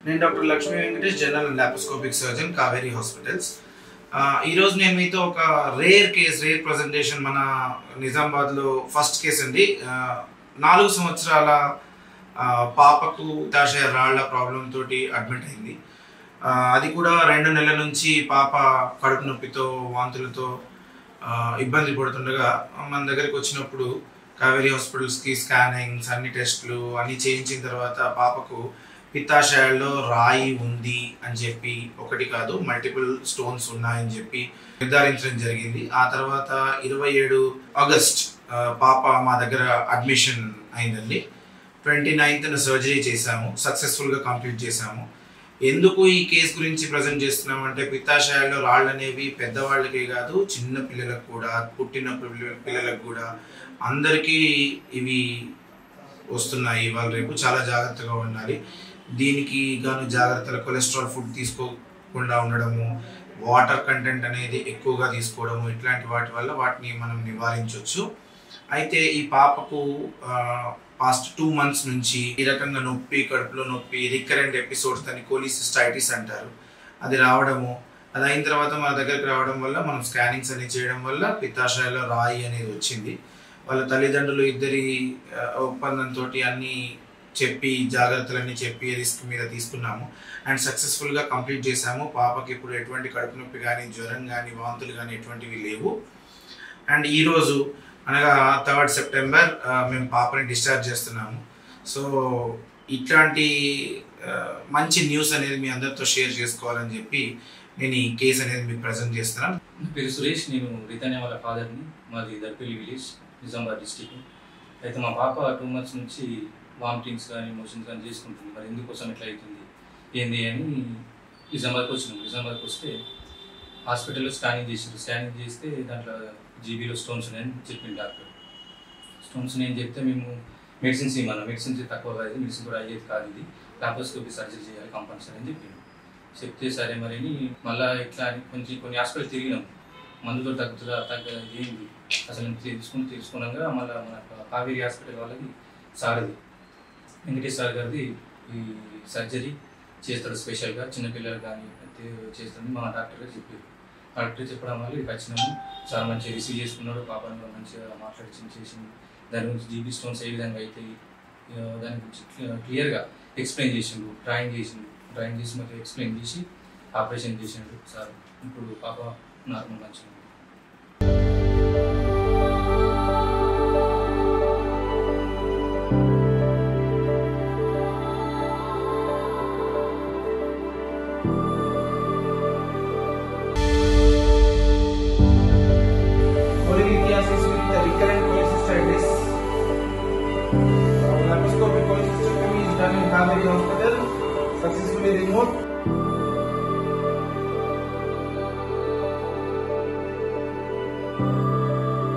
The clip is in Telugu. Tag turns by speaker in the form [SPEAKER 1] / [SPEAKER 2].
[SPEAKER 1] నేను doctor Lakshmi Venkatesh general laparoscopic surgeon Kaveri hospitals ఆ, ఈరోజు నేను మీతో ఒక రేర్ కేస్ రేర్ ప్రజెంటేషన్ మన నిజామాబాద్లో ఫస్ట్ కేస్ అండి ఆ, నాలుగు సంవత్సరాల ఆ, పాపకు దాశయ రాళ్ల ప్రాబ్లం తోటి అడ్మిట్ అయింది ఆ, అది కూడా రెండు నెలల నుంచి పాప కడుపు నొప్పితో వాంతులతో ఆ, ఇబ్బంది పడుతుండగా మన దగ్గరికి వచ్చినప్పుడు కావేరీ హాస్పిటల్స్కి స్కానింగ్స్ అన్ని టెస్ట్లు అన్ని చేయించిన తర్వాత పాపకు పిత్తాశయాల్లో రాయి ఉంది అని చెప్పి ఒకటి కాదు మల్టిపుల్ స్టోన్స్ ఉన్నాయని చెప్పి నిర్ధారించడం జరిగింది ఆ తర్వాత ఇరవై ఏడు ఆగస్ట్ ఆ, పాప మా దగ్గర అడ్మిషన్ అయిందండి ట్వంటీ నైన్త్న సర్జరీ చేశాము సక్సెస్ఫుల్గా కంప్లీట్ చేశాము ఎందుకు ఈ కేసు గురించి ప్రజెంట్ చేస్తున్నాం అంటే పిత్తాశయాల్లో రాళ్ళు అనేవి పెద్దవాళ్ళకే కాదు చిన్న పిల్లలకు కూడా పుట్టిన పిల్ల- పిల్లలకు కూడా అందరికీ ఇవి వస్తున్నాయి ఇవాళ రేపు చాలా జాగ్రత్తగా ఉండాలి దీనికి గాను జాగ్రత్తలు కొలెస్ట్రాల్ ఫుడ్ తీసుకోకుండా ఉండడము వాటర్ కంటెంట్ అనేది ఎక్కువగా తీసుకోవడము ఇట్లాంటి వాటి వల్ల వాటిని మనం నివారించవచ్చు అయితే ఈ పాపకు పాస్ట్ టూ మంత్స్ నుంచి ఈ రకంగా నొప్పి కడుపులో నొప్పి రికరెంట్ ఎపిసోడ్స్ దాన్ని కోలిసిస్టైటిస్ అంటారు అది రావడము అది అయిన తర్వాత మన దగ్గరికి రావడం వల్ల మనం స్కానింగ్స్ అన్ని చేయడం వల్ల పిత్తాశయాల్లో రాయి అనేది వచ్చింది వాళ్ళ తల్లిదండ్రులు ఇద్దరి ఆ, ఒప్పందంతో అన్ని చెప్పి జాగ్రత్తలన్నీ చెప్పి రిస్క్ మీద తీసుకున్నాము అండ్ సక్సెస్ఫుల్గా కంప్లీట్ చేశాము పాపకి ఇప్పుడు ఎటువంటి కడుపు నొప్పి కానీ జ్వరం కానీ వాంతులు కానీ ఎటువంటివి లేవు అండ్ ఈరోజు అనగా థర్డ్ సెప్టెంబర్ ఆ, మేము పాపని డిశ్చార్జ్ చేస్తున్నాము సో ఇట్లాంటి ఆ, మంచి న్యూస్ అనేది మీ అందరితో షేర్ చేసుకోవాలని చెప్పి నేను ఈ కేసు అనేది మీకు ప్రజెంట్ చేస్తున్నాను
[SPEAKER 2] నా పేరు సురేష్ నేను రితన్య వాళ్ళ ఫాదర్ని మాది దర్పల్లి విలేజ్ నిజామాబాద్ డిస్టిక్ అయితే మా పాప టూ మంత్స్ నుంచి వామిటింగ్స్ కానీ మోషన్స్ కానీ చేసుకుంటుంది మరి ఎందుకోసం ఎట్లా అవుతుంది ఏంది అని నిజామాబాద్కి వచ్చినాం నిజామాబాద్కి వస్తే హాస్పిటల్లో స్కానింగ్ చేసారు స్కానింగ్ చేస్తే దాంట్లో జీబీలో స్టోన్స్ ఉన్నాయని చెప్పింది డాక్టర్ స్టోన్స్ నేను చెప్తే మేము మెడిసిన్స్ ఇవ్వమన్నా మెడిసిన్స్ తక్కువ కాదు మెడిసిన్ కూడా అయ్యేది కాదు ఇది లాప్రోస్కోపీ సర్జరీ చేయాలి కంపల్సరీ అని చెప్పిండు చెప్తే సరే మరి అని మళ్ళీ ఇట్లా అని కొంచెం కొన్ని హాస్పిటల్ తిరిగినాం మందుతో తగ్గుతుందా తగ్గ ఏంది అసలు తెలుసుకుని తెలుసుకున్నాక మళ్ళీ మన కావేరీ హాస్పిటల్ వాళ్ళకి సార్ది వెంకటేష్ సార్ గారిది ఈ సర్జరీ చేస్తాడు స్పెషల్గా చిన్నపిల్లలు కానీ చేస్తాడని మా డాక్టర్ గారు చెప్పారు డాక్టర్ చెప్పడం వల్ల ఇక్కడికి వచ్చినాము సార్ మంచిగా రిసీవ్ చేసుకున్నాడు పాపను కూడా మంచిగా మాట్లాడి చేసింది దాని గురించి జీబీ స్టోన్స్ ఏ విధంగా అవుతాయి ఆ, దాని గురించి క్లియర్గా ఎక్స్ప్లెయిన్ చేసిండు డ్రాయింగ్ చేసిండు డ్రాయింగ్ చేసి మొత్తం ఎక్స్ప్లెయిన్ చేసి ఆపరేషన్ చేసిండు సార్ ఇప్పుడు పాప నార్మల్ మంచిగా ఉంది
[SPEAKER 1] Polylithiasis with the recurrent cholecystitis. Laparoscopic cholecystectomy is done in Kaveri Hospital, successfully removed.